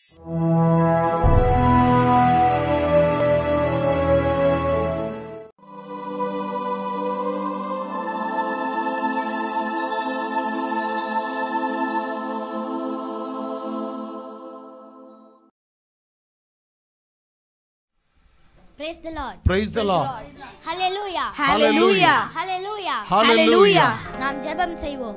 Praise the Lord. Praise the Lord. Hallelujah. Hallelujah. Hallelujah. Hallelujah. நாம் ஜெபம் செய்வோம்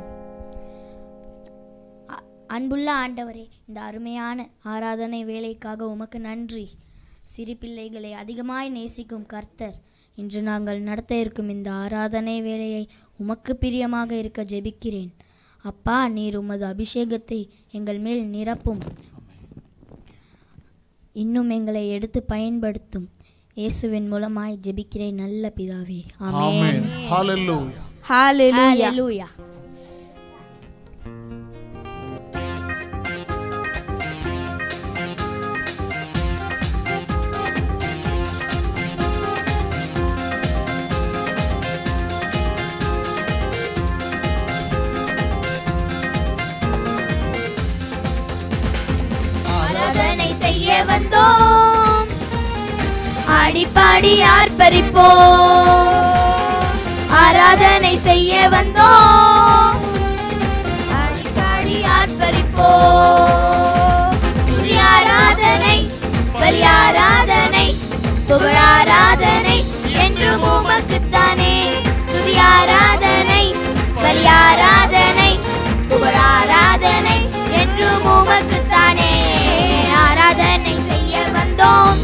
அ- அன்புள்ள ஆண்டவரே இந்த அருமையான ஆராதனை வேலைக்காக உமக்கு நன்றி சிறு பிள்ளைகளை அதிகமாய் நேசிக்கும் கர்த்தர் இன்று நாங்கள் நடத்த இருக்கும் இந்த ஆராதனை வேலையை உமக்கு பிரியமாக இருக்க ஜெபிக்கிறேன் அப்பா நீர் உமது அபிஷேகத்தை எங்கள் மேல் நிரப்பும் இன்னும் எங்களை எடுத்து பயன்படுத்தும் இயேசுவின் மூலமாய் ஜெபிக்கிறேன் நல்ல பிதாவே Amen. ஆமென் Hallelujah. Hallelujah. ஹalleluya ஆராதனை செய்ய வந்தோம் ஆடிப்பாடி ஆர்ப்பரிப்போம் ஆராதனை செய்ய வந்தோம் ஆடிப்பாடி ஆர்ப்பரிப்போம் துதி ஆராதனை பலி ஆராதனை புகழாராதனை என்றும் உமக்குத்தானே துதி ஆராதனை பலி ஆராதனை புகழாராதனை என்றும் உமக்குத்தானே ஆராதனை செய்ய வந்தோம்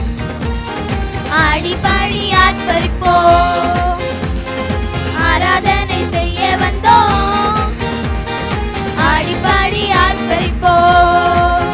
ஆடி பாடி ஆர்ப்பரிப்போம் ஆராதனை செய்ய வந்தோம் ஆடி பாடி ஆர்ப்பரிப்போம்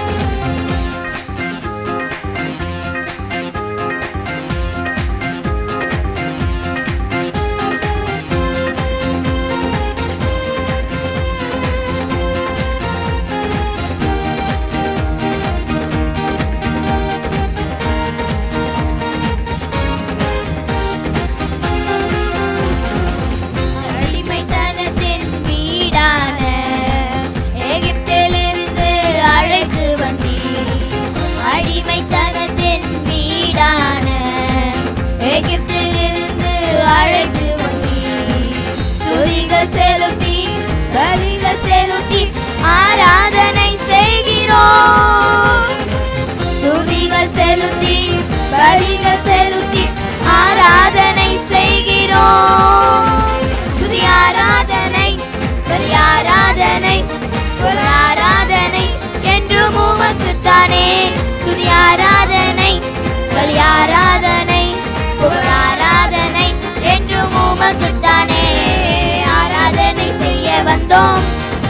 அடிமைத்தனத்தின் வீடான எகிப்திலிருந்து அழைத்து வந்தீர் அடிமைத்தனத்தின் வீடான எகிப்திலிருந்து அழைத்து வந்தீர் துதிகள் செலுத்தி பலிகள் செலுத்தி ஆராதனை செய்கிறோம் துதிகள் செலுத்தி பலிகள் செலுத்தி ஆராதனை செய்கிறோம் துதி ஆராதனை பலி ஆராதனை புகழ் ஆராதனை என்றும் உமக்குத்தானே துதி ஆராதனை பலி ஆராதனை புகழ் ஆராதனை என்றும் உமக்குத்தானே ஆராதனை செய்ய வந்தோம்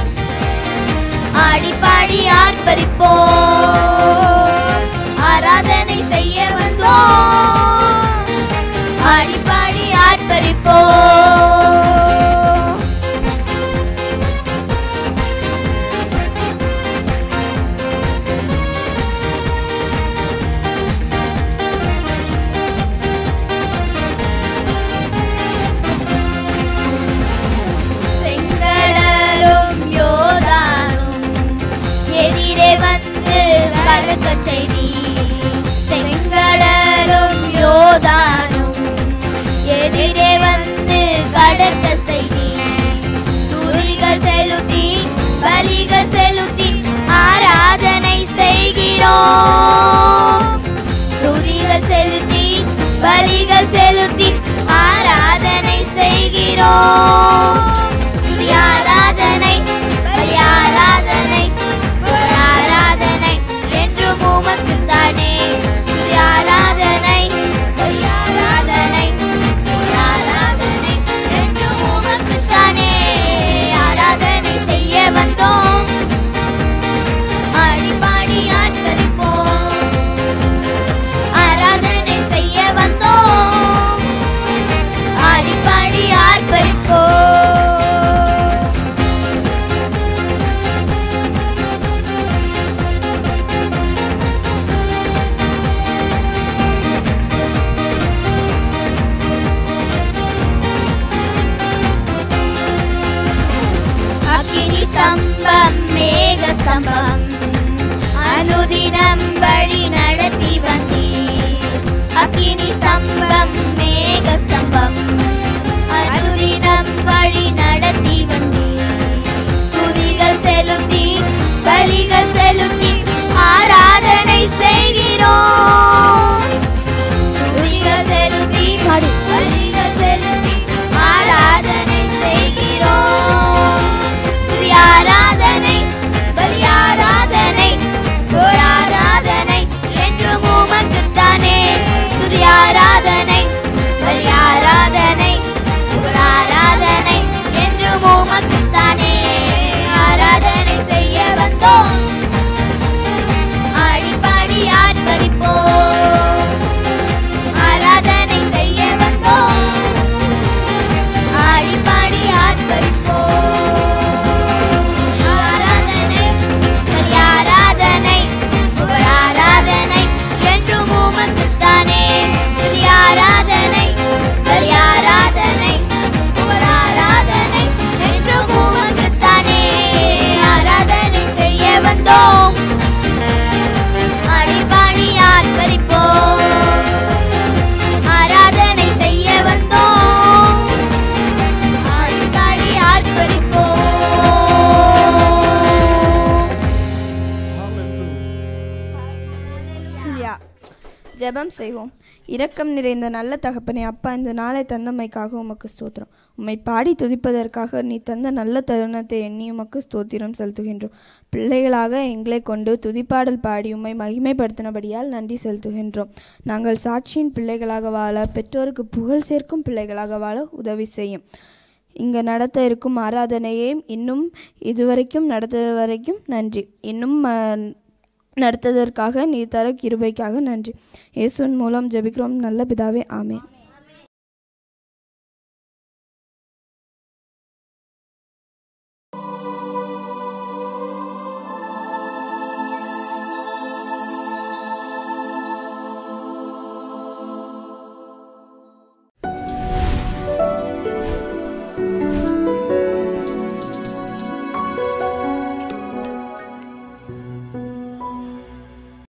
ஆடி பாடி ஆர்ப்பரிப்போம் ஆராதனை செய்ய வந்தோம் ஆடி பாடி ஆர்ப்பரிப்போம் செங்கடலும் யோதானும் எதிரே வந்து கடக்க செய்தி செங்கடலும் யோதானும் எதிரே வந்து கடக்க செய்தி துதிகள் செலுத்தி பலிகள் செலுத்தி ஆராதனை செய்கிறோம் துதிகள் செலுத்தி பலிகள் செலுத்தி ஆராதனை செய்கிறோம் துதி ஆராதனை பலி ஆராதனை புகழ் ஆராதனை என்றும் உமக்கு தானே துதி ஆராதனை பலி ஆராதனை புகழ் ஆராதனை என்றும் உமக்கு தானே ஆராதனை செய்ய வந்தோம் ஆடி பாடி ஆட்களிப்போம் ஆராதனை செய்ய வந்தோம் ஆடி பாடி ஆர்ப்பரிப்போம் அக்கினி ஸ்தம்பம் மேக ஸ்தம்பம் அனு அனுதினம் வழி நடத்தி வந்தீர் அக்கினி ஸ்தம்பம் மேக ஸ்தம்பம் அனுதினம் வழி நடத்தி வந்தீர் துதிகள் செலுத்தி பலிகள் செலுத்தி ஆராதனை செய்கிறோம் துதிகள் செலுத்தி பலிகள் செலுத்தி ஆராதனை செய்கிறோம் துதி ஆராதனை பலி ஆராதனை ஓர் ஆராதனை என்றும் உமக்குத்தானே துதி ஆராதனை பலி ஆராதனை ஓர் ஆராதனை என்றும் உமக்குத்தானே ஆராதனை செய்ய வந்தோம் ஆடி பாடி ஆர்ப்பரிப்போம் ஆராதனை செய்ய வந்தோம் ஆடி பாடி ஆர்ப்பரிப்போம் ஆராதனை பலி ஆராதனை புகழ் ஆராதனை என்றும் உமக்குத்தானே துதி ஆராதனை பலி ஆராதனை புகழ் ஆராதனை என்றும் உமக்குத்தானே ஆராதனை செய்ய வந்தோம் அடிபாடி ஆர்ப்பரிப்போம் ஆராதனை செய்ய வந்தோம் அடிபாடி ஆர்ப்பரிப்போம் ஹalleluya. ஜெபம் செய்வோம் இரக்கம் நிறைந்த நல்ல தகப்பனே அப்பா இந்த நாளை தந்தமைக்காக உமக்கு ஸ்தோத்திரம் உம்மை பாடி துதிப்பதற்காக நீ தந்த நல்ல தருணத்தை எண்ணி உமக்கு ஸ்தோத்திரம் செலுத்துகின்றோம் பிள்ளைகளாக எங்களை கொண்டு துதிப்பாடல் பாடி உம்மை மகிமைப்படுத்தினபடியால் நன்றி செலுத்துகின்றோம் நாங்கள் சாட்சியின் பிள்ளைகளாக வாழ பெற்றோருக்கு புகழ் சேர்க்கும் பிள்ளைகளாக வாழ உதவி செய்யும் இங்கே நடத்த இருக்கும் ஆராதனையை இன்னும் இதுவரைக்கும் நடத்த வரைக்கும் நன்றி இன்னும் அஹ், நடத்ததற்காக நீ தர கிருபைக்காக நன்றி இயேசுவின் மூலம் ஜெபிக்கிறோம் நல்ல பிதாவே ஆமென்